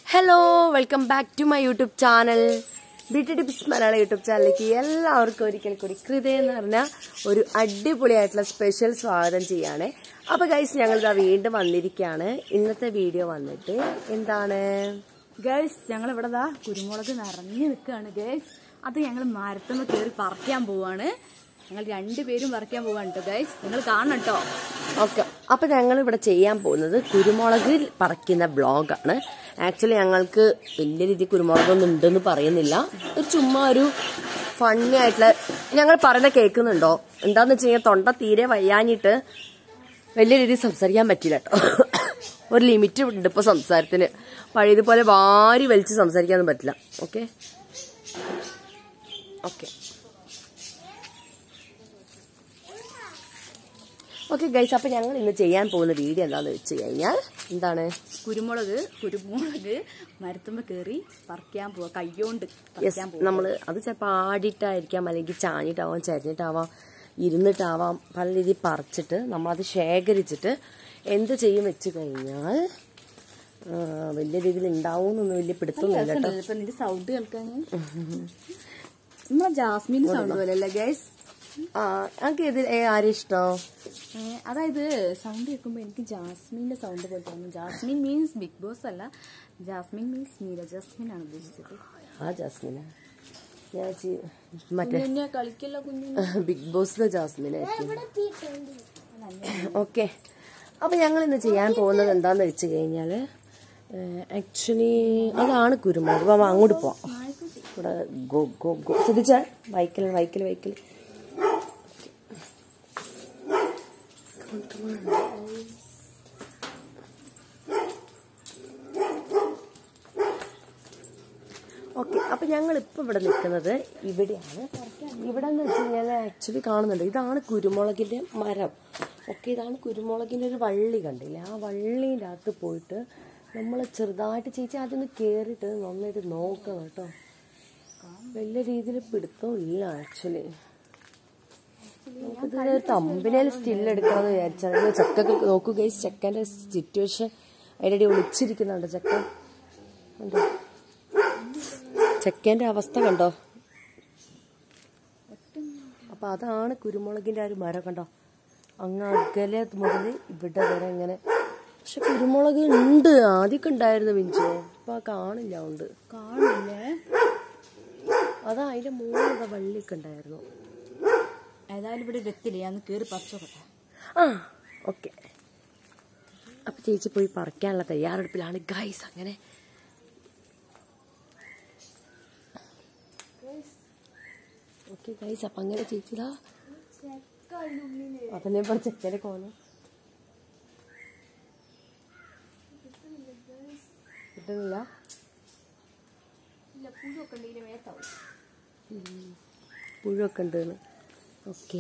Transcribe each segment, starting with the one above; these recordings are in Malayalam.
Hello welcome back to my YouTube channel beauty tips മലയാള യൂട്യൂബ് ചാനലിലേക്ക് എല്ലാവർക്കും ഒരിക്കൽ കൂടി കൃത എന്ന് പറഞ്ഞ ഒരു അടിപൊളിയായിട്ടുള്ള സ്പെഷ്യൽ സ്വാഗതം ചെയ്യാണ് അപ്പൊ ഗൈസ് ഞങ്ങൾ ഇതാ വീണ്ടും വന്നിരിക്കുകയാണ് ഇന്നത്തെ വീഡിയോ വന്നിട്ട് എന്താണ് ഗേൾസ് ഞങ്ങൾ ഇവിടെ ദാ കുരുമുളക് നിറഞ്ഞു നിൽക്കുകയാണ് ഗേൾസ് അത് ഞങ്ങൾ മരത്തുമ്മ കയറി പറിക്കാൻ പോവാണ് ഞങ്ങൾ രണ്ടുപേരും പറിക്കാൻ പോവാണ് കേട്ടോ ഗേൾസ് നിങ്ങൾ കാണണം കേട്ടോ ഓക്കെ അപ്പൊ ഞങ്ങൾ ഇവിടെ ചെയ്യാൻ പോകുന്നത് കുരുമുളക് പറിക്കുന്ന ബ്ലോഗാണ് ആക്ച്വലി ഞങ്ങൾക്ക് വലിയ രീതിയിൽ കുരുമുളകൊന്നും ഉണ്ടെന്ന് പറയുന്നില്ല ഒരു ചുമ്മാ ഒരു ഫണ്ണി ആയിട്ടുള്ള ഞങ്ങൾ പറയുന്ന കേൾക്കുന്നുണ്ടോ എന്താന്ന് വെച്ച് കഴിഞ്ഞാൽ തൊണ്ട തീരെ വയ്യാഞ്ഞിട്ട് വലിയ രീതിയിൽ സംസാരിക്കാൻ പറ്റില്ല കേട്ടോ ഒരു ലിമിറ്റ് ഉണ്ട് ഇപ്പൊ സംസാരത്തിന് പഴയതുപോലെ വാരി വലിച്ച് സംസാരിക്കാനൊന്നും പറ്റില്ല ഓക്കെ ഓക്കെ ഓക്കെ ഗൈസ് അപ്പൊ ഞങ്ങൾ ഇന്ന് ചെയ്യാൻ പോകുന്ന വീഡിയോ എന്താണെന്ന് വെച്ച് കഴിഞ്ഞാൽ എന്താണ് കുരുമുളക് കുരുമുളക് മരത്തുമ്മ കയറി പറിക്കാൻ പോവാ കയ്യോണ്ട് യെസ് പറിക്കാൻ പോവാ നമ്മൾ അത് ചിലപ്പോൾ ആടിയിട്ടായിരിക്കാം അല്ലെങ്കിൽ ചാഞ്ഞിട്ടാവാം ചരിഞ്ഞിട്ടാവാം ഇരുന്നിട്ടാവാം പല രീതിയിൽ പറിച്ചിട്ട് നമ്മളത് ശേഖരിച്ചിട്ട് എന്ത് ചെയ്യും വെച്ച് കഴിഞ്ഞാൽ ആ, വലിയ രീതിയിൽ ഉണ്ടാവും വലിയ പിടുത്തൊന്നുമില്ല കേട്ടോ ഇപ്പൊ നിന്റെ സൗണ്ട് കേൾക്കാൻ നമ്മളെ ജാസ്മിൻ സൗണ്ട് പോലെ അല്ലേ ഗേൾസ് ആ എനിക്ക് ഇതിൽ ആരും ഇഷ്ടം അതായത് സൗണ്ട് കേൾക്കുമ്പോൾ എനിക്ക് ജാസ്മിന്റെ സൗണ്ട് പോലെ തോന്നുന്നു ജാസ്മിൻ മീൻസ് ബിഗ് ബോസ് അല്ല ജാസ്മിൻ മീൻസ് മീര ജാസ്മിൻ ആണ് ഉദ്ദേശിച്ചത് ആ ജാസ്മിന ഞാൻ ചി- മറ്റേ കുഞ്ഞിനെ കളിക്കല്ല കുഞ്ഞിനെ ബിഗ് ബോസിലെ ജാസ്മിനായിരിക്കും ഓക്കെ അപ്പൊ ഞങ്ങൾ ഇന്ന് ചെയ്യാൻ പോകുന്നത് എന്താന്ന് വെച്ച് കഴിഞ്ഞാല് ആക്ച്വലി അതാണ് കുരുമുളക് അപ്പൊ അങ്ങോട്ട് പോവാം ഇവിടെ ഗോ ഗോ ഗോ ശ്രദ്ധിച്ച വൈക്കൽ വൈക്കൽ വൈക്കൽ ഓക്കെ അപ്പൊ ഞങ്ങൾ ഇപ്പൊ ഇവിടെ നിൽക്കുന്നത് ഇവിടെയാണ് ഇവിടെ എന്ന് വെച്ച് കഴിഞ്ഞാൽ ആക്ച്വലി കാണുന്നുണ്ട് ഇതാണ് കുരുമുളകിന്റെ മരം ഓക്കെ ഇതാണ് കുരുമുളകിന്റെ ഒരു വള്ളി കണ്ടില്ലേ ആ വള്ളീൻ്റെ അകത്ത് പോയിട്ട് നമ്മൾ ചെറുതായിട്ട് ചേച്ചി അതൊന്ന് കയറിയിട്ട് നന്നായിട്ട് നോക്കണം കേട്ടോ വലിയ രീതിയിൽ പിടുത്തവും ഇല്ല ആക്ച്വലി നമുക്കിത് ഒരു തമ്പിനേൽ സ്റ്റിൽ എടുക്കാമെന്ന് വിചാരിച്ചാൽ ചക്കൊക്കെ നോക്കൂ ഗൈസ് ചെക്കൻ്റെ സിറ്റുവേഷൻ അതിൻ്റെ ഇടയിൽ ഒളിച്ചിരിക്കുന്നുണ്ട് ചെക്കൻ കണ്ടോ ചെക്കൻ്റെ അവസ്ഥ കണ്ടോ അപ്പൊ അതാണ് കുരുമുളകിന്റെ ആ ഒരു മരം കണ്ടോ അങ്ങ് അകലെ മുതൽ ഇവിടെ വരെ ഇങ്ങനെ പക്ഷെ കുരുമുളക് ഉണ്ട് ആദ്യമൊക്കെ ഉണ്ടായിരുന്നു മിഞ്ചോ ഇപ്പൊ ആ കാണില്ല ഉണ്ട് കാണില്ലേ അതാ അതിന്റെ മുകളിൽ വള്ളിയൊക്കെ ഉണ്ടായിരുന്നു ഏതായാലും ഇവിടെ എത്തില്ലേ ഞാൻ കയറി പറിച്ചോട്ടെ ആ ഓക്കെ അപ്പൊ ചേച്ചി പോയി പറിക്കാനുള്ള തയ്യാറെടുപ്പിലാണ് ഗൈസ് അങ്ങനെ ഓക്കെ ഗൈസ് അപ്പൊ അങ്ങനെ ചേച്ചിതാ അതന്നെ ഇപ്പൊ ചെക്കനെ കോലം കിട്ടുന്നില്ല പുഴുവൊക്കെ ഉണ്ട് ഓക്കെ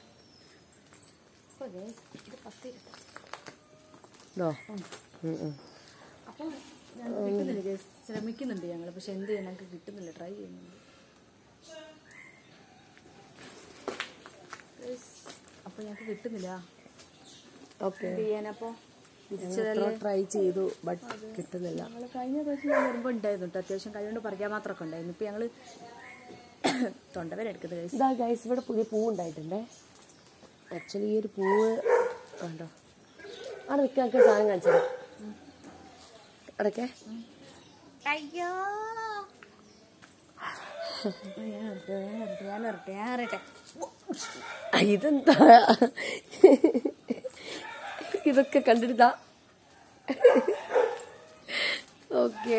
ഇതോ ഉം, ഉം. അപ്പം ഞങ്ങൾക്ക് കിട്ടുന്നില്ല guys. ശ്രമിക്കുന്നുണ്ട് ഞങ്ങൾ പക്ഷെ എന്ത് ചെയ്യാൻ ഞങ്ങൾക്ക് കിട്ടുന്നില്ല ട്രൈ ചെയ്യുന്നുണ്ട് Guys, അപ്പൊ ഞങ്ങൾക്ക് കിട്ടുന്നില്ല ഓക്കെ എന്ത് ചെയ്യാനപ്പോ ട്രൈ ചെയ്തു ബട്ട് കിട്ടുന്നില്ല ഞങ്ങൾ കഴിഞ്ഞ പ്രാവശ്യം ഞാൻ വരുമ്പോൾ ഉണ്ടായിരുന്നു കേട്ടോ അത്യാവശ്യം കൈ കൊണ്ട് പറിക്കാൻ മാത്രമൊക്കെ ഉണ്ടായിരുന്നു ഇപ്പൊ ഞങ്ങള് തൊണ്ടവരെ എടുക്കുന്നത് guys. ഇതാ ഗൈസ് ഇവിടെ പുതിയ പൂവ് ഉണ്ടായിട്ടുണ്ടേ ആക്ച്വലി ഈ ഒരു പൂവ് കണ്ടോ അവിടെ നിൽക്കാൻ സാധനം കാണിച്ചത് അടക്കെ ഞാൻ വരട്ടെ, ഞാൻ വരട്ടെ, ഞാൻ വരട്ടെ, ഞാൻ വരട്ടെ. ഇതെന്താ ഇതൊക്കെ കണ്ടിരുതാ ഓക്കെ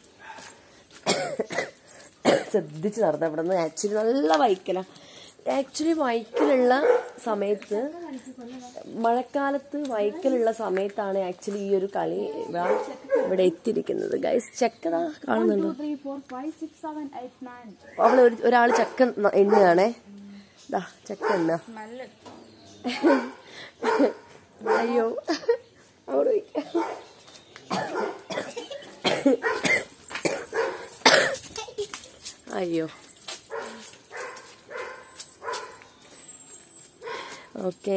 ശ്രദ്ധിച്ച് നടന്ന ഇവിടെ നിന്ന് ആക്ച്വലി നല്ല വൈക്കല ആക്ച്വലി വൈക്കലുള്ള സമയത്ത് മഴക്കാലത്ത് വൈക്കലുള്ള സമയത്താണ് ആക്ച്വലി ഈ ഒരു കളി ഇവിടെ ഇവിടെ എത്തിയിരിക്കുന്നത് ഗൈസ് ചെക്കതാ കാണുന്നുണ്ടോ Two, three, four, five, six, seven, eight, nine. അവള് ഒരു ഒരാൾ ചക്ക ന- എണ്ണുകയാണേ ദാ ചക്ക എണ്ണ Smell it. അയ്യോ അവിടെ വെക്ക. അയ്യോ ഓക്കെ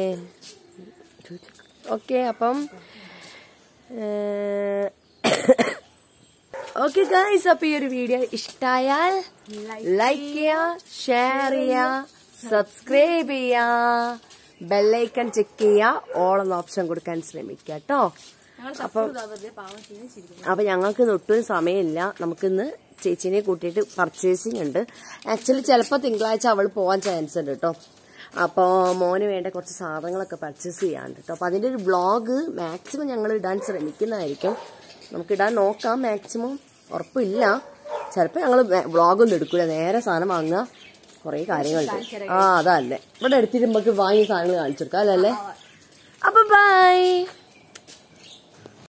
ഓക്കെ അപ്പം ഓക്കെ ഗൈസ് അപ്പൊ ഈ ഒരു വീഡിയോ ഇഷ്ടായാൽ ലൈക്ക് ചെയ്യാ ഷെയർ ചെയ്യാ സബ്സ്ക്രൈബ് ചെയ്യാ ബെല്ലൈക്കൺ ചെക്ക് ചെയ്യാ ഓൾ എന്ന ഓപ്ഷൻ കൊടുക്കാൻ ശ്രമിക്കുക കേട്ടോ ഞങ്ങൾ വെറുതെ പാവം ക്ഷീണിച്ചിരിക്കുന്നു അപ്പൊ ഞങ്ങൾക്ക് ഇന്ന് ഒട്ടും സമയമില്ല നമുക്കിന്ന് ചേച്ചീനെ കൂട്ടിയിട്ട് പർച്ചേസിംഗ് ഉണ്ട് ആക്ച്വലി ചിലപ്പോൾ തിങ്കളാഴ്ച അവൾ പോകാൻ ചാൻസ് ഉണ്ട് കേട്ടോ അപ്പോൾ മോന് വേണ്ട കുറച്ച് സാധനങ്ങളൊക്കെ പർച്ചേസ് ചെയ്യാനുണ്ട് കേട്ടോ അപ്പോൾ അതിൻ്റെ ഒരു വ്ളോഗ് മാക്സിമം ഞങ്ങൾ ഇടാൻ ശ്രമിക്കുന്നതായിരിക്കും നമുക്ക് ഇടാൻ നോക്കാം മാക്സിമം ഉറപ്പില്ല ചിലപ്പോൾ ഞങ്ങൾ വ്ളോഗൊന്നും എടുക്കില്ല നേരെ സാധനം വാങ്ങുക കുറേ കാര്യങ്ങളുണ്ട് ആ അതല്ലേ ഇവിടെ എടുത്തിട്ട് നമുക്ക് വാങ്ങിയ സാധനങ്ങൾ കാണിച്ചു കൊടുക്കാം അല്ലല്ലേ അപ്പൊ ബൈ